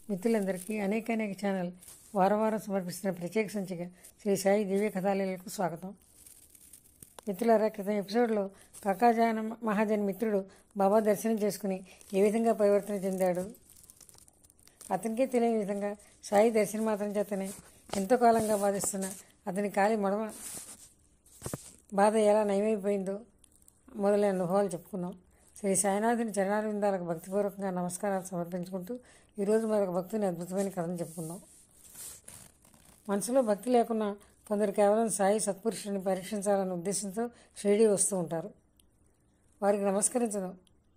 మిత్రులందరికీ అనేక అనేక ఛానల్ వారం వారం సమర్పిస్తున్న ప్రత్యేక సంచిక శ్రీ సాయి దివ్య కథాలయలకు స్వాగతం మిత్రులారా క్రితం ఎపిసోడ్లో కాకాజాన మహాజన్ మిత్రుడు బాబా దర్శనం చేసుకుని ఏ విధంగా పరివర్తన చెందాడు అతనికే తెలియని విధంగా సాయి దర్శన మాత్రం చేతనే ఎంతో కాలంగా బాధిస్తున్న అతని కాలి మడమ బాధ ఎలా నయమైపోయిందో మొదలైన అనుభవాలు చెప్పుకున్నాం శ్రీ సాయినాథుని చరణారవిందాలకు భక్తిపూర్వకంగా నమస్కారాలు సమర్పించుకుంటూ ఈరోజు మరొక భక్తుని అద్భుతమైన కథను చెప్పుకుందాం మనసులో భక్తి లేకున్నా కొందరు కేవలం సాయి సత్పురుషుడిని పరీక్షించాలన్న ఉద్దేశంతో షిరిడీ వస్తూ ఉంటారు వారికి నమస్కరించడం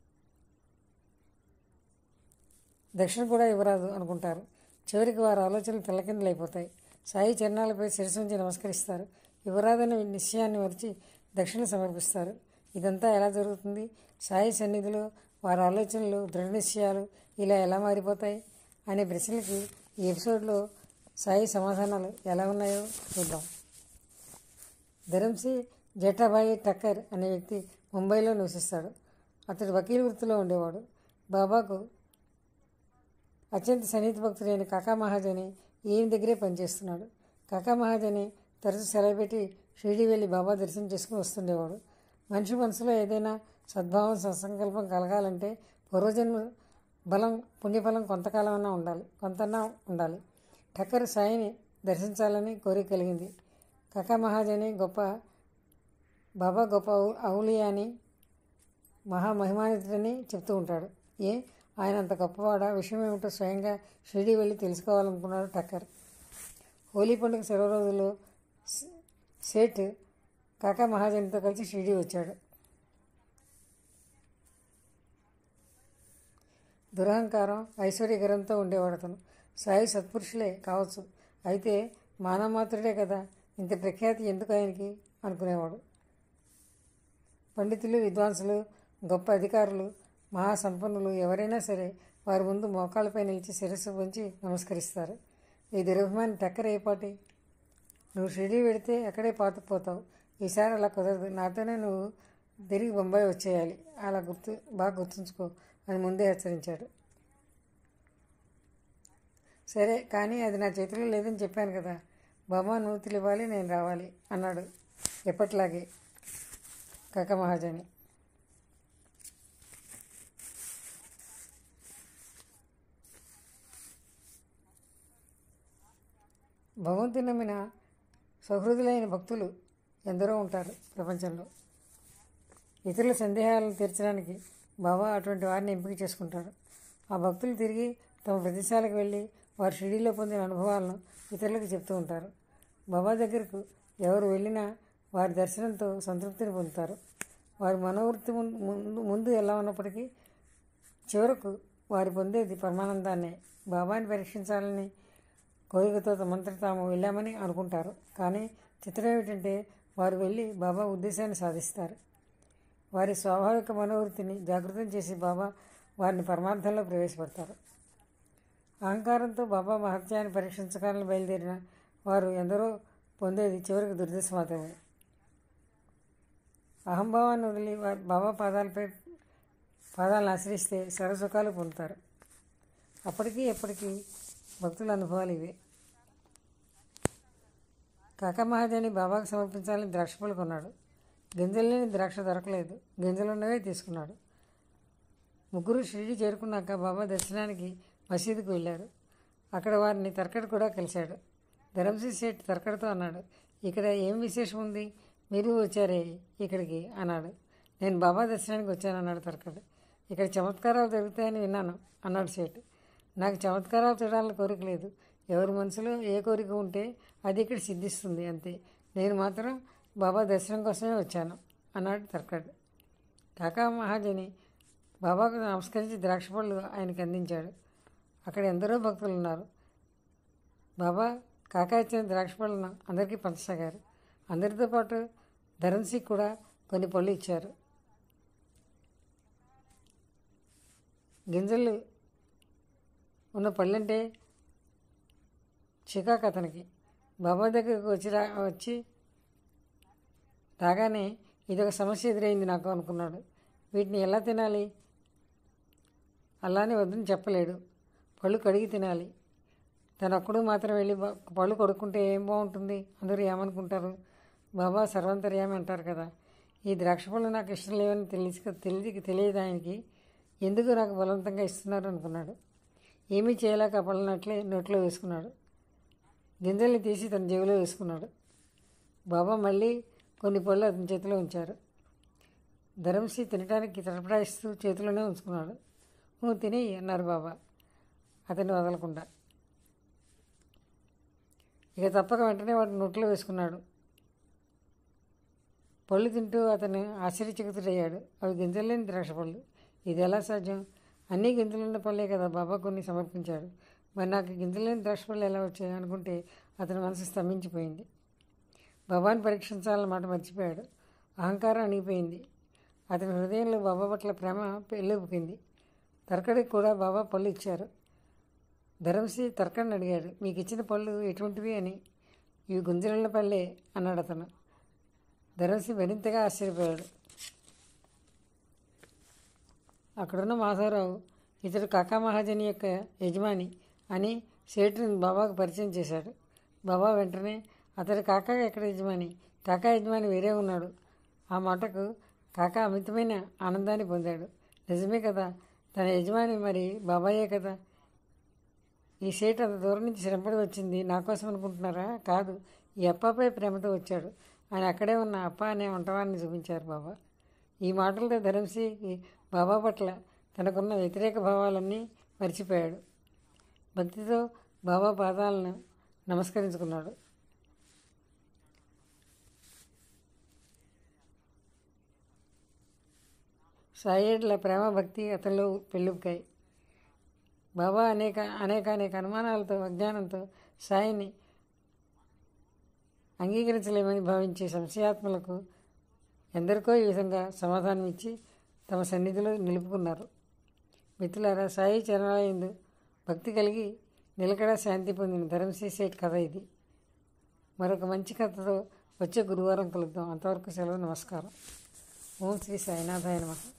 దక్షిణ కూడా ఇవ్వరాదు అనుకుంటారు చివరికి వారి ఆలోచనలు తెల్లకిందులైపోతాయి సాయి చరణాలపై శిరసు ఉంచి నమస్కరిస్తారు ఇవ్వరాదనే నిశ్చయాన్ని మరిచి దక్షిణ సమర్పిస్తారు ఇదంతా ఎలా జరుగుతుంది సాయి సన్నిధిలో వారి ఆలోచనలు దృఢ నిశ్చయాలు ఇలా ఎలా మారిపోతాయి అనే ప్రశ్నలకి ఈ ఎపిసోడ్లో సాయి సమాధానాలు ఎలా ఉన్నాయో చూద్దాం ధరంసి జటాబాయి టక్కర్ అనే వ్యక్తి ముంబైలో నివసిస్తాడు అతడు వకీల్ వృత్తిలో ఉండేవాడు బాబాకు అత్యంత సన్నిహిత భక్తుడైన కాకా మహాజని ఈయన దగ్గరే పనిచేస్తున్నాడు కాకా మహాజని తరచు సెలవు పెట్టి షిరిడి వెళ్ళి బాబా దర్శనం చేసుకుని వస్తుండేవాడు మనిషి మనసులో ఏదైనా సద్భావం సత్సంకల్పం కలగాలంటే పూర్వజన్మ బలం పుణ్యఫలం కొంతకాలమైనా ఉండాలి కొంతన్నా ఉండాలి ఠక్కర్ సాయిని దర్శించాలని కోరిక కలిగింది కాకా మహాజని గొప్ప బాబా గొప్ప ఔలియా అని మహామహిమానితుడని చెప్తూ ఉంటాడు ఏ ఆయన అంత గొప్పవాడా విషయం ఏమిటో స్వయంగా షిరిడి వెళ్ళి తెలుసుకోవాలనుకున్నాడు టక్కర్ హోలీ పండుగ సెలవు రోజుల్లో సేట్ కాకా మహాజనితో కలిసి షిరిడి వచ్చాడు దురహంకారం ఐశ్వర్యకరంతో ఉండేవాడు అతను సాయి సత్పురుషులే కావచ్చు అయితే మానవమాత్రుడే కదా ఇంత ప్రఖ్యాతి ఎందుకు ఆయనకి అనుకునేవాడు పండితులు విద్వాంసులు గొప్ప అధికారులు మహాసంపన్నులు ఎవరైనా సరే వారి ముందు మోకాళ్ళపై నిలిచి శిరస్సు ఉంచి నమస్కరిస్తారు ఈ దురభిమాని టక్కర ఏపాటి నువ్వు షిరిడి పెడితే అక్కడే పాతుకుపోతావు ఈసారి అలా కుదరదు నాతోనే నువ్వు తిరిగి బొంబాయి వచ్చేయాలి అలా గుర్తు బాగా గుర్తుంచుకో అని ముందే హెచ్చరించాడు సరే కానీ అది నా చేతిలో లేదని చెప్పాను కదా బాబా నూతులు ఇవ్వాలి నేను రావాలి అన్నాడు ఎప్పట్లాగే కక మహాజని భగవంతుని నమ్మిన సహృదులైన భక్తులు ఎందరో ఉంటారు ప్రపంచంలో ఇతరుల సందేహాలను తీర్చడానికి బాబా అటువంటి వారిని ఎంపిక చేసుకుంటారు ఆ భక్తులు తిరిగి తమ ప్రదేశాలకు వెళ్ళి వారు షిడీలో పొందిన అనుభవాలను ఇతరులకు చెప్తూ ఉంటారు బాబా దగ్గరకు ఎవరు వెళ్ళినా వారి దర్శనంతో సంతృప్తిని పొందుతారు వారి మనోవృత్తి ముందు ముందు ఎలా ఉన్నప్పటికీ చివరకు వారు పొందేది పరమానందాన్నే బాబాని పరీక్షించాలని కోరికతో తమంతట తాము వెళ్ళామని అనుకుంటారు కానీ చిత్రం ఏమిటంటే వారు వెళ్ళి బాబా ఉద్దేశాన్ని సాధిస్తారు వారి స్వాభావిక మనోవృత్తిని జాగృతం చేసి బాబా వారిని పరమార్థంలో ప్రవేశపెడతారు అహంకారంతో బాబా మహత్యాన్ని పరీక్షించకాలని బయలుదేరిన వారు ఎందరో పొందేది చివరికి దుర్దశ మాత్రమే అహంభావాన్ని వదిలి వారి బాబా పాదాలపై పాదాలను ఆశ్రయిస్తే సర్వసుఖాలు పొందుతారు అప్పటికీ ఎప్పటికీ భక్తుల అనుభవాలు ఇవే కాకా మహాజని బాబాకు సమర్పించాలని ద్రాక్ష పళ్ళు కొన్నాడు గింజలు లేని ద్రాక్ష దొరకలేదు గింజలున్నవే తీసుకున్నాడు ముగ్గురు షిరిడి చేరుకున్నాక బాబా దర్శనానికి మసీదుకు వెళ్ళారు అక్కడ వారిని తర్కడ్ కూడా కలిశాడు ధరంసి సేట్ తర్కడ్తో అన్నాడు ఇక్కడ ఏం విశేషం ఉంది మీరు వచ్చారే ఇక్కడికి అన్నాడు నేను బాబా దర్శనానికి వచ్చాను అన్నాడు తర్కడ్ ఇక్కడ చమత్కారాలు జరుగుతాయని విన్నాను అన్నాడు సేట్ నాకు చమత్కారాలు చూడాలని కోరిక లేదు ఎవరి మనసులో ఏ కోరిక ఉంటే అది ఇక్కడ సిద్ధిస్తుంది అంతే నేను మాత్రం బాబా దర్శనం కోసమే వచ్చాను అన్నాడు తర్కడ్ కాకా మహాజని బాబాకు నమస్కరించి ద్రాక్ష పళ్ళు ఆయనకి అందించాడు అక్కడ ఎందరో భక్తులు ఉన్నారు బాబా కాకా ఇచ్చిన ద్రాక్ష పళ్ళను అందరికీ పంచసాగారు అందరితో పాటు ధరన్సీకి కూడా కొన్ని పళ్ళు ఇచ్చారు గింజలు ఉన్న పళ్ళంటే చికాకు అతనికి బాబా దగ్గరకు వచ్చి రా వచ్చి రాగానే ఇదొక సమస్య ఎదురైంది నాకు అనుకున్నాడు వీటిని ఎలా తినాలి అలానే వద్దని చెప్పలేడు పళ్ళు కడిగి తినాలి తను ఒక్కడు మాత్రం వెళ్ళి బ- పళ్ళు కొడుకుంటే ఏం బాగుంటుంది అందరూ ఏమనుకుంటారు బాబా సర్వంతర్యామి అంటారు కదా ఈ ద్రాక్ష పళ్ళు నాకు ఇష్టం లేవని తెలిసి తెలిసి తెలియదు ఆయనకి ఎందుకు నాకు బలవంతంగా ఇస్తున్నారు అనుకున్నాడు ఏమీ చేయలేక ఆ పళ్ళనట్లే నోట్లో వేసుకున్నాడు గింజల్ని తీసి తన జేబులో వేసుకున్నాడు బాబా మళ్ళీ కొన్ని పళ్ళు అతని చేతిలో ఉంచారు ధరంసి తినడానికి తడపడాయిస్తూ చేతిలోనే ఉంచుకున్నాడు నువ్వు తిని అన్నారు బాబా అతన్ని వదలకుండా ఇక తప్పక వెంటనే వాటి నోట్లో వేసుకున్నాడు పళ్ళు తింటూ అతను ఆశ్చర్యచకితుడయ్యాడు అవి గింజలేని ద్రాక్ష పళ్ళు ఇది ఎలా సాధ్యం అన్నీ గింజలున్న పళ్ళే కదా బాబా కొన్ని సమర్పించాడు మరి నాకు గింజలేని ద్రాక్ష పళ్ళు ఎలా వచ్చాయి అనుకుంటే అతని మనసు స్తంభించిపోయింది బాబాని పరీక్షించాలన్నమాట మర్చిపోయాడు అహంకారం అణిగిపోయింది అతని హృదయంలో బాబా పట్ల ప్రేమ పెళ్ళిపోయింది తర్కడికి కూడా బాబా పళ్ళు ఇచ్చారు ధరంసి తర్కడిని అడిగాడు మీకు ఇచ్చిన పళ్ళు ఎటువంటివి అని ఇవి గుంజల పళ్ళే అన్నాడు అతను ధరంసి మరింతగా ఆశ్చర్యపోయాడు అక్కడున్న మాధవరావు ఇతడు కాకా మహాజని యొక్క యజమాని అని సేటుని బాబాకు పరిచయం చేశాడు బాబా వెంటనే అతడి కాకా ఎక్కడ యజమాని కాకా యజమాని వేరే ఉన్నాడు ఆ మాటకు కాకా అమితమైన ఆనందాన్ని పొందాడు నిజమే కదా తన యజమాని మరి బాబాయే కదా ఈ సేట్ అంత దూరం నుంచి శ్రమపడి వచ్చింది నా కోసం అనుకుంటున్నారా కాదు ఈ అప్పపై ప్రేమతో వచ్చాడు ఆయన అక్కడే ఉన్న అప్ప అనే వంటవాడిని చూపించారు బాబా ఈ మాటలతో ధరంసి బాబా పట్ల తనకున్న వ్యతిరేక భావాలన్నీ మర్చిపోయాడు భక్తితో బాబా పాదాలను నమస్కరించుకున్నాడు సాయేడ్ల ప్రేమ భక్తి అతనిలో పెళ్ళుకాయి బాబా అనేక అనేక అనేక అనుమానాలతో అజ్ఞానంతో సాయిని అంగీకరించలేమని భావించే సంశయాత్మలకు ఎందరికో ఈ విధంగా సమాధానం ఇచ్చి తమ సన్నిధిలో నిలుపుకున్నారు మిత్రులారా సాయి చరణాలయందు భక్తి కలిగి నిలకడ శాంతి పొందిన ధరంశీ సేట్ కథ ఇది మరొక మంచి కథతో వచ్చే గురువారం కలుద్దాం అంతవరకు సెలవు నమస్కారం ఓం శ్రీ సాయినాథాయ నమః